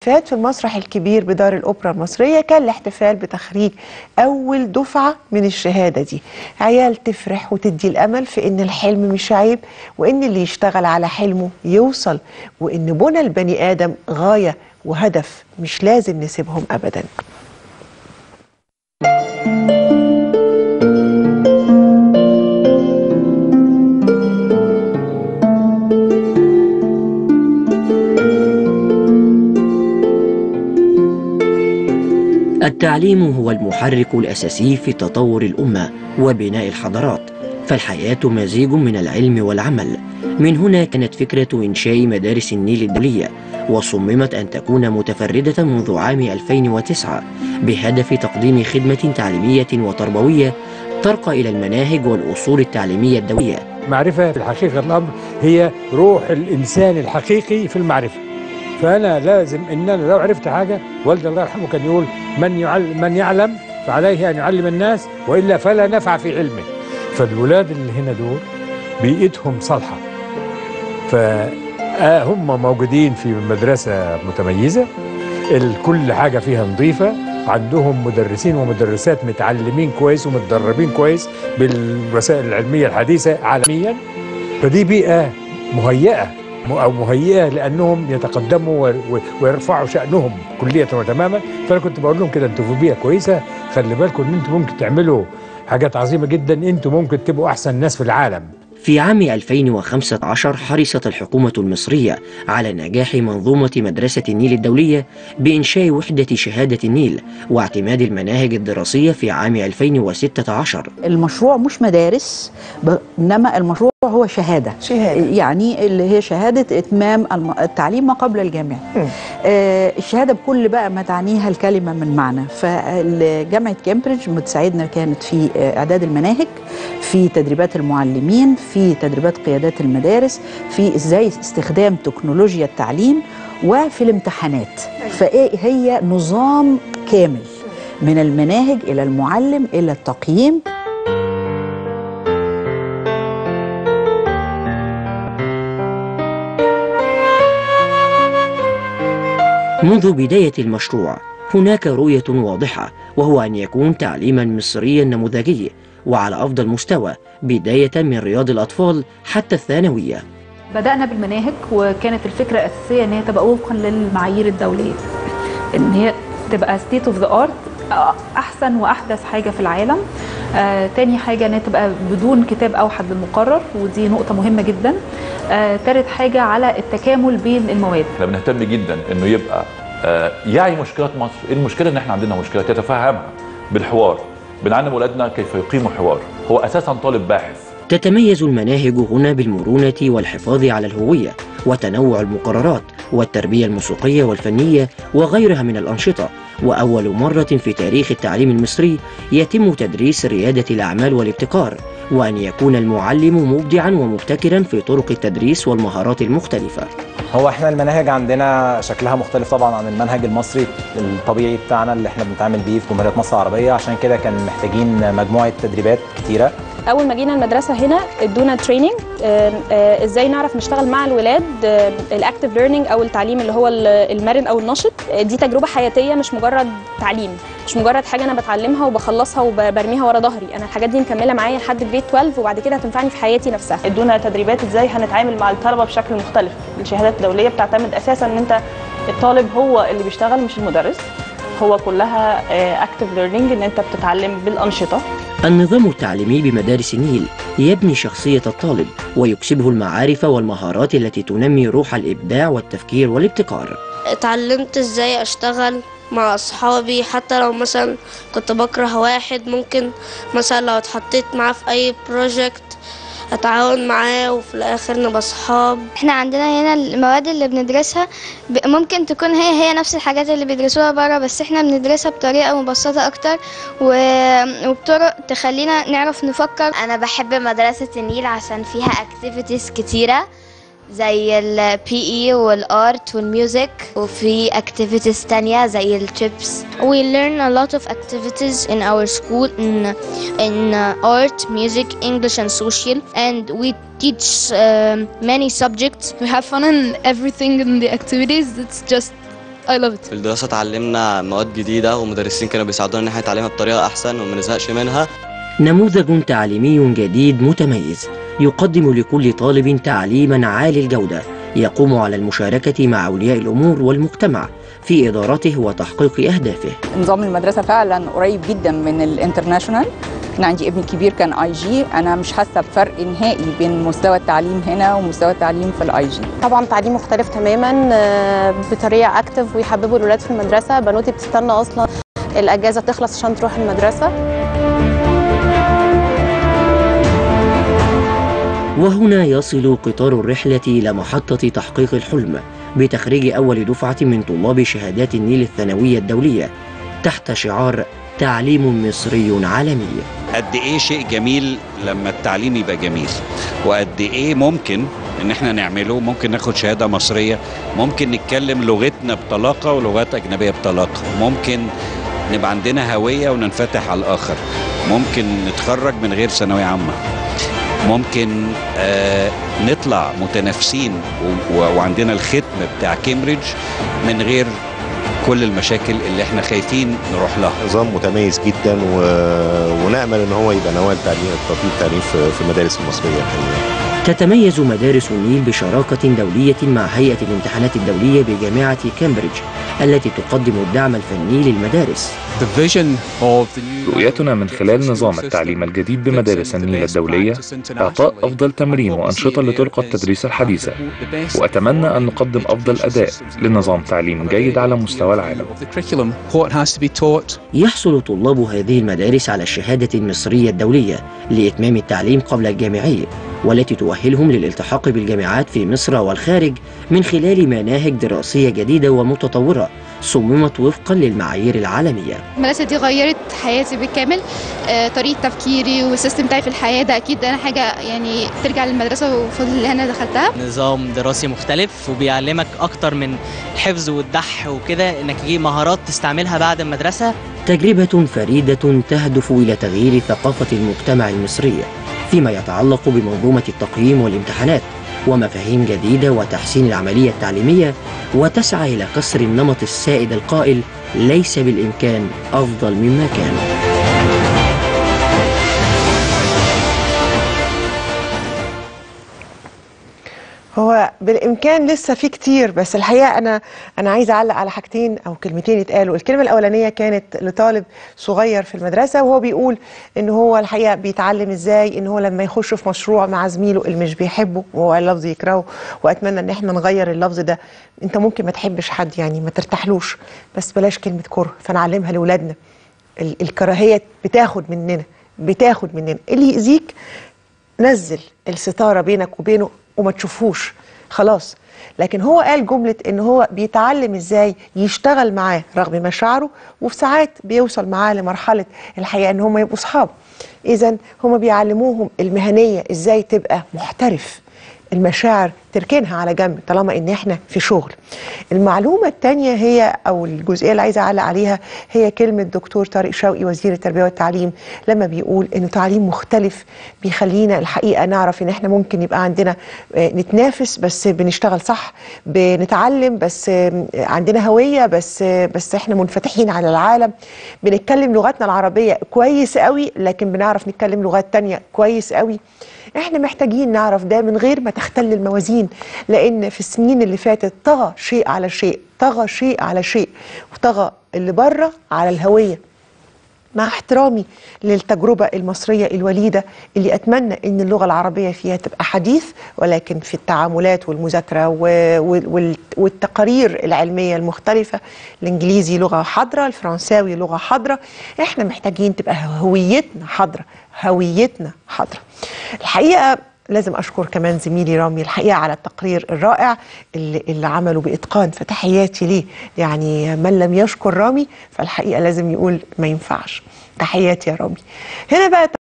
فات في المسرح الكبير بدار الأوبرا المصرية كان الاحتفال بتخريج أول دفعة من الشهادة دي عيال تفرح وتدي الأمل في إن الحلم مش عيب وإن اللي يشتغل على حلمه يوصل وإن بنى البني آدم غاية وهدف مش لازم نسيبهم أبداً التعليم هو المحرك الأساسي في تطور الأمة وبناء الحضارات فالحياة مزيج من العلم والعمل من هنا كانت فكرة إنشاء مدارس النيل الدولية وصممت أن تكون متفردة منذ عام 2009 بهدف تقديم خدمة تعليمية وتربوية ترقى إلى المناهج والأصول التعليمية الدولية معرفة في الحقيقة الأمر هي روح الإنسان الحقيقي في المعرفة فأنا لازم إن أنا لو عرفت حاجة والدي الله يرحمه كان يقول من يعلم من يعلم فعليه أن يعلم الناس وإلا فلا نفع في علمه فالولاد اللي هنا دول بيئتهم صالحة فهم موجودين في مدرسة متميزة كل حاجة فيها نظيفة عندهم مدرسين ومدرسات متعلمين كويس ومتدربين كويس بالوسائل العلمية الحديثة عالميا فدي بيئة مهيئة او مهيئه لانهم يتقدموا ويرفعوا شانهم كليه وتماما فانا كنت بقول لهم كده انتوا في بيئه كويسه خلي بالكم ان انتوا ممكن تعملوا حاجات عظيمه جدا انتوا ممكن تبقوا احسن ناس في العالم في عام 2015 حرصت الحكومة المصرية على نجاح منظومة مدرسة النيل الدولية بإنشاء وحدة شهادة النيل واعتماد المناهج الدراسية في عام 2016 المشروع مش مدارس إنما المشروع هو شهادة شهادة يعني اللي هي شهادة إتمام التعليم ما قبل الجامعة آه الشهادة بكل بقى ما تعنيها الكلمة من معنى فجامعة كامبريدج متساعدنا كانت في إعداد المناهج في تدريبات المعلمين في تدريبات قيادات المدارس في إزاي استخدام تكنولوجيا التعليم وفي الامتحانات فإيه هي نظام كامل من المناهج إلى المعلم إلى التقييم منذ بداية المشروع هناك رؤية واضحة وهو أن يكون تعليما مصريا نموذجي وعلى أفضل مستوى بداية من رياض الأطفال حتى الثانوية بدأنا بالمناهج وكانت الفكرة الأساسية أن هي تبقى وفقا للمعايير الدولية أن هي تبقى ستيت اوف ذا ارت أحسن وأحدث حاجة في العالم آه، تاني حاجة أن هي تبقى بدون كتاب أوحد للمقرر ودي نقطة مهمة جدا آه، تالت حاجة على التكامل بين المواد احنا بنهتم جدا انه يبقى آه، يعي مشكلات مصر ايه المشكله ان احنا عندنا مشكله يتفهمها بالحوار بنعلم اولادنا كيف يقيموا حوار هو اساسا طالب باحث تتميز المناهج هنا بالمرونة والحفاظ على الهوية وتنوع المقررات والتربية الموسيقية والفنية وغيرها من الأنشطة وأول مرة في تاريخ التعليم المصري يتم تدريس ريادة الأعمال والابتكار وأن يكون المعلم مبدعا ومبتكرا في طرق التدريس والمهارات المختلفة هو احنا المناهج عندنا شكلها مختلف طبعا عن المنهج المصري الطبيعي بتاعنا اللي احنا بنتعامل بيه في جمهوريه مصر العربيه عشان كده كان محتاجين مجموعه تدريبات كتيره اول ما جينا المدرسه هنا ادونا تريننج ازاي نعرف نشتغل مع الولاد الاكتيف ليرنينج او التعليم اللي هو المرن او النشط دي تجربه حياتيه مش مجرد تعليم مش مجرد حاجه انا بتعلمها وبخلصها وبرميها ورا ظهري انا الحاجات دي مكمله معايا لحد جريد 12 وبعد كده هتنفعني في حياتي نفسها ادونا تدريبات ازاي هنتعامل مع الطلبه بشكل مختلف الشهادات الدوليه بتعتمد اساسا ان انت الطالب هو اللي بيشتغل مش المدرس هو كلها اكتيف ليرنينج ان انت بتتعلم بالانشطه النظام التعليمي بمدارس النيل يبني شخصية الطالب ويكسبه المعارف والمهارات التي تنمي روح الإبداع والتفكير والابتكار اتعلمت ازاي اشتغل مع اصحابي حتى لو مثلا كنت بكره واحد ممكن مثلا لو اتحطيت معاه في اي بروجكت اتعاون معاه وفي الاخر نبقى اصحاب احنا عندنا هنا المواد اللي بندرسها ممكن تكون هي هي نفس الحاجات اللي بيدرسوها بره بس احنا بندرسها بطريقه مبسطه اكتر وبطرق تخلينا نعرف نفكر انا بحب مدرسه النيل عشان فيها اكتيفيتيز كتيره زي ال PE والارت والميوزك وفي activities تانية زي التشيبس We learn a lot of activities in our school in in uh, art, music, English and social and we teach um, many subjects. We have fun in everything in the activities. It's just I love it في الدراسة اتعلمنا مواد جديدة ومدرسين كانوا بيساعدونا إن احنا نتعلمها بطريقة أحسن وما نزهقش منها نموذج تعليمي جديد متميز يقدم لكل طالب تعليما عالي الجودة يقوم على المشاركة مع أولياء الأمور والمجتمع في إدارته وتحقيق أهدافه نظام المدرسه فعلا قريب جدا من الانترناشونال انا عندي ابني الكبير كان اي جي انا مش حاسه بفرق نهائي بين مستوى التعليم هنا ومستوى التعليم في الاي جي طبعا تعليم مختلف تماما آه، بطريقه اكتف ويحببوا الولاد في المدرسه بنوتي بتستنى اصلا الاجازه تخلص عشان تروح المدرسه وهنا يصل قطار الرحلة إلى محطة تحقيق الحلم بتخريج أول دفعة من طلاب شهادات النيل الثانوية الدولية تحت شعار تعليم مصري عالمي قد ايه شيء جميل لما التعليم يبقى جميل وقد ايه ممكن ان احنا نعمله ممكن ناخد شهاده مصريه ممكن نتكلم لغتنا بطلاقه ولغات اجنبيه بطلاقه ممكن نبقى عندنا هويه وننفتح على الاخر ممكن نتخرج من غير ثانويه عامه ممكن آه نطلع متنافسين و- و- وعندنا الختم بتاع كامبريدج من غير كل المشاكل اللي احنا خايفين نروح لها نظام متميز جدا و... ونامل ان هو يبقى نواه تعليم تطبيق التعليم في في المدارس المصريه الحقيقه تتميز مدارس النيل بشراكة دولية مع هيئة الامتحانات الدولية بجامعة كامبريدج التي تقدم الدعم الفني للمدارس رؤيتنا من خلال نظام التعليم الجديد بمدارس النيل الدولية إعطاء أفضل تمرين وأنشطة لطرق التدريس الحديثة وأتمنى أن نقدم أفضل أداء لنظام تعليم جيد على مستوى العالم يحصل طلاب هذه المدارس على الشهادة المصرية الدولية لإتمام التعليم قبل الجامعي والتي تؤهلهم للالتحاق بالجامعات في مصر والخارج من خلال مناهج دراسية جديدة ومتطورة صممت وفقا للمعايير العالمية المدرسة دي غيرت حياتي بالكامل آه، طريقة تفكيري والسيستم بتاعي في الحياة ده أكيد أنا حاجة يعني ترجع للمدرسة وفضل اللي أنا دخلتها نظام دراسي مختلف وبيعلمك اكتر من الحفظ والدح وكده انك تجيب مهارات تستعملها بعد المدرسه تجربة فريدة تهدف إلى تغيير ثقافة المجتمع المصري فيما يتعلق بمنظومة التقييم والامتحانات ومفاهيم جديدة وتحسين العملية التعليمية وتسعى إلى كسر النمط السائد القائل ليس بالإمكان أفضل مما كان هو بالامكان لسه في كتير بس الحقيقه انا انا عايزه اعلق على حاجتين او كلمتين اتقالوا الكلمه الاولانيه كانت لطالب صغير في المدرسه وهو بيقول ان هو الحقيقه بيتعلم ازاي ان هو لما يخش في مشروع مع زميله اللي مش بيحبه وهو اللفظ يكرهه واتمنى ان احنا نغير اللفظ ده انت ممكن ما تحبش حد يعني ما ترتاحلوش بس بلاش كلمه كره فنعلمها لاولادنا ال- الكراهيه بتاخد مننا بتاخد مننا اللي يأذيك نزل الستاره بينك وبينه وما تشوفوش خلاص لكن هو قال جمله ان هو بيتعلم ازاي يشتغل معاه رغم مشاعره وفي ساعات بيوصل معاه لمرحله الحقيقه ان هم يبقوا اصحاب اذا هم بيعلموهم المهنيه ازاي تبقى محترف المشاعر تركنها على جنب طالما ان احنا في شغل المعلومه الثانيه هي او الجزئيه اللي عايزه اعلق عليها هي كلمه دكتور طارق شوقي وزير التربيه والتعليم لما بيقول انه تعليم مختلف بيخلينا الحقيقه نعرف ان احنا ممكن يبقى عندنا آه، نتنافس بس بنشتغل صح بنتعلم بس آه، عندنا هويه بس آه، بس احنا منفتحين على العالم بنتكلم لغتنا العربيه كويس قوي لكن بنعرف نتكلم لغات تانية كويس قوي احنا محتاجين نعرف ده من غير ما تختل الموازين لان في السنين اللي فاتت طغى شيء على شيء طغى شيء على شيء وطغى اللي بره على الهويه مع احترامي للتجربة المصرية الوليدة اللي أتمنى أن اللغة العربية فيها تبقى حديث ولكن في التعاملات والمذاكرة و- وال- والتقارير العلمية المختلفة الإنجليزي لغة حاضرة الفرنساوي لغة حاضرة إحنا محتاجين تبقى هويتنا حاضرة هويتنا حاضرة الحقيقة لازم اشكر كمان زميلي رامي الحقيقه على التقرير الرائع اللي, اللي عمله باتقان فتحياتي ليه يعني من لم يشكر رامي فالحقيقه لازم يقول ما ينفعش تحياتي يا رامي هنا بقى